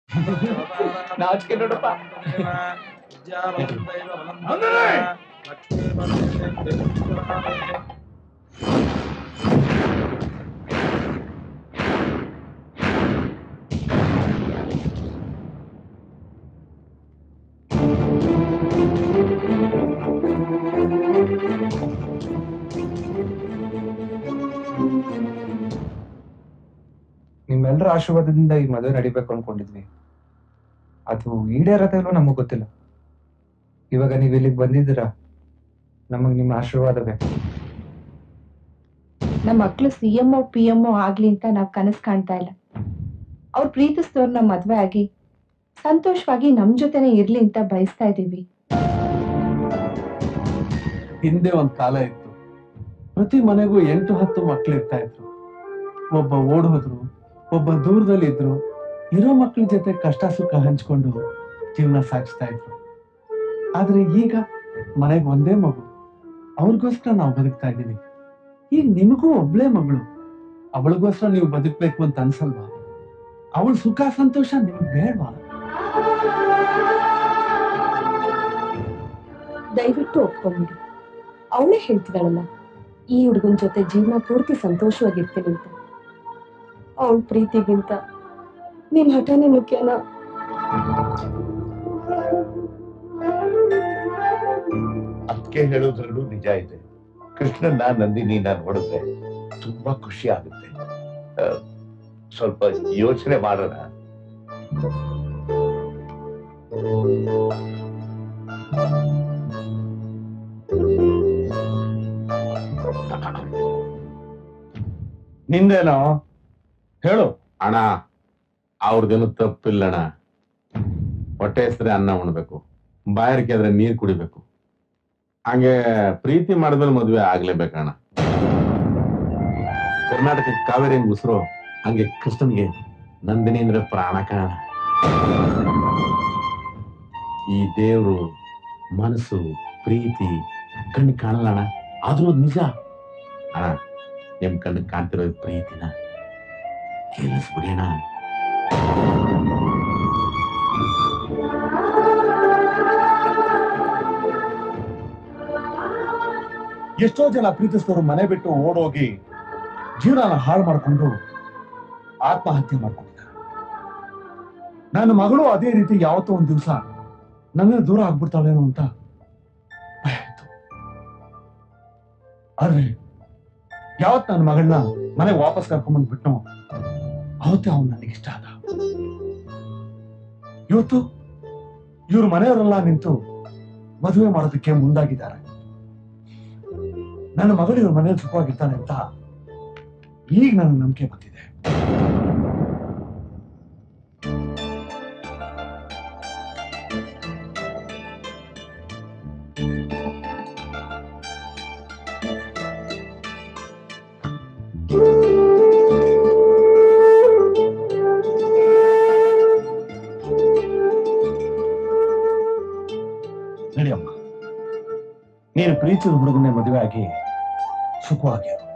ನಾಚಿಕೆ ನೋಡಪ್ಪ ನಿಮ್ಮೆಲ್ಲರ ಆಶೀರ್ವಾದದಿಂದ ಈ ಮದುವೆ ನಡಿಬೇಕು ಅನ್ಕೊಂಡಿದ್ವಿ ಅದು ಈಡೇರತ್ತೆ ಇಲ್ವೋ ನಮಗ್ ಗೊತ್ತಿಲ್ಲ ಇವಾಗ ನೀವ್ ಇಲ್ಲಿಗೆ ಬಂದಿದ್ದೀರಾ ನಮಗ್ ನಿಮ್ಮ ಆಶೀರ್ವಾದ ಬೇಕು ನಮ್ಮ ಮಕ್ಳು ಸಿ ಎಂ ಒ ಪಿ ಎಂ ಒ ಆಗ್ಲಿ ಅಂತ ನಾವ್ ಕನಸ್ ಕಾಣ್ತಾ ಇಲ್ಲ ಅವ್ರು ಪ್ರೀತಿಸಿದವ್ರನ್ನ ಮದ್ವೆ ಆಗಿ ಸಂತೋಷವಾಗಿ ನಮ್ ಜೊತೆನೆ ಇರ್ಲಿ ಅಂತ ಬಯಸ್ತಾ ಇದೀವಿ ಹಿಂದೆ ಒಂದ್ ಕಾಲ ಇತ್ತು ಪ್ರತಿ ಮನೆಗೂ ಎಂಟು ಹತ್ತು ಮಕ್ಳು ಇರ್ತಾ ಇದ್ರು ಒಬ್ಬ ಓಡ್ ಹೋದ್ರು ಒಬ್ಬ ದೂರದಲ್ಲಿ ಇದ್ರು ಇರೋ ಮಕ್ಳ ಜೊತೆ ಕಷ್ಟ ಸುಖ ಹಂಚ್ಕೊಂಡು ಜೀವನ ಸಾಗಿಸ್ತಾ ಇದ್ರು ಆದ್ರೆ ಈಗ ಮನೆಗೆ ಒಂದೇ ಮಗು ಅವ್ರಿಗೋಸ್ಕರ ನಾವು ಬದುಕ್ತಾ ಇದ್ದೀವಿ ಈಗ ನಿಮಗೂ ಒಬ್ಳೇ ಮಗಳು ಅವಳಿಗೋಸ್ಕರ ನೀವು ಬದುಕ್ಬೇಕು ಅಂತ ಅನ್ಸಲ್ವಾ ಅವಳ ಸುಖ ಸಂತೋಷ ನಿಮ್ಗೆ ಬೇಡವಾ ದಯವಿಟ್ಟು ಒಪ್ಕೊಂಬಿಡಿ ಅವಳೇ ಹೇಳ್ತಿದ್ದಾಳಲ್ಲ ಈ ಹುಡುಗನ ಜೊತೆ ಜೀವನ ಪೂರ್ತಿ ಸಂತೋಷವಾಗಿರ್ತೀನಿ ಅಂತ ಅವಳ ಪ್ರೀತಿಗಿಂತ ನಿನ್ ಹಠನೇ ಮುಖ್ಯನಾ ಅದಕ್ಕೆ ಹೇಳೋದ್ರಲ್ಲೂ ನಿಜ ಇದೆ ಕೃಷ್ಣನ್ನ ನಂದಿನಿ ನಾನು ನೋಡಿದ್ರೆ ತುಂಬಾ ಖುಷಿ ಆಗುತ್ತೆ ಆ, ಸ್ವಲ್ಪ ಯೋಚನೆ ಮಾಡೋಣ ನಿಂದೇನೋ ಹೇಳು ಅಣ್ಣ ಅವ್ರದ್ದೇನು ತಪ್ಪಿಲ್ಲಣ್ಣ ಹೊಟ್ಟೆ ಹೆಸರೇ ಅನ್ನ ಉಣ್ಬೇಕು ಬಾಯಾರಿಕೆ ಆದ್ರೆ ನೀರ್ ಕುಡಿಬೇಕು ಹಂಗೆ ಪ್ರೀತಿ ಮಾಡಿದ್ಮೇಲೆ ಮದ್ವೆ ಆಗ್ಲೇಬೇಕಣ್ಣ ಕರ್ನಾಟಕಕ್ಕೆ ಕಾವೇರಿ ಹೆಂಗ್ ಉಸಿರು ಹಂಗೆ ಕೃಷ್ಣನ್ಗೆ ನಂದಿನಿ ಅಂದ್ರೆ ಪ್ರಾಣ ಕಾಣ ಈ ದೇವ್ರು ಮನಸ್ಸು ಪ್ರೀತಿ ಕಣ್ಣಿಗೆ ಕಾಣಲ್ಲ ಅಣ್ಣ ಆದ್ರೂ ಅದ್ ನಿಜ ಅಣ್ಣ ನಿಮ್ ಕಣ್ಣಿಗೆ ಕಾಣ್ತಿರೋ ಈ ಪ್ರೀತಿನ ಕೇಳಿಸ್ಬಿಡಿ ಅಣ್ಣ ಎಷ್ಟೋ ಜನ ಪ್ರೀತಿಸಿದವರು ಮನೆ ಬಿಟ್ಟು ಓಡೋಗಿ ಜೀವನ ಹಾಳು ಮಾಡಿಕೊಂಡು ಆತ್ಮಹತ್ಯೆ ಮಾಡ್ಕೊಂಡಿದ್ದಾರೆ ನನ್ನ ಮಗಳು ಅದೇ ರೀತಿ ಯಾವತ್ತೋ ಒಂದ್ ದಿವಸ ನನ್ನ ದೂರ ಆಗ್ಬಿಡ್ತಾಳೇನೋ ಅಂತ ಭಯ ಆಯ್ತು ಆದ್ರೆ ಯಾವತ್ ನನ್ನ ಮಗಳನ್ನ ಮನೆಗೆ ವಾಪಸ್ ಕರ್ಕೊಂಡ್ಬಂದ್ ಬಿಟ್ನೋ ಅವತ್ತೇ ಅವ್ನು ನನಗೆ ಇಷ್ಟ ಆದ ಇವತ್ತು ಇವ್ರ ಮನೆಯವರೆಲ್ಲ ನಿಂತು ಮದುವೆ ಮಾಡೋದಕ್ಕೆ ಮುಂದಾಗಿದ್ದಾರೆ ನನ್ನ ಮಗಳು ಇವ್ರ ಮನೇಲಿ ಸುಖವಾಗಿರ್ತಾನೆ ಅಂತ ಈಗ ನನ್ನ ನಂಬಿಕೆ ಬಂದಿದೆ ನಡಿಯಮ್ಮ ನೀನು ಪ್ರೀತಿಸಿದ ಹುಡುಗನೇ ಮದುವೆ ಆಗಿ ಸುಖವಾಗಿರು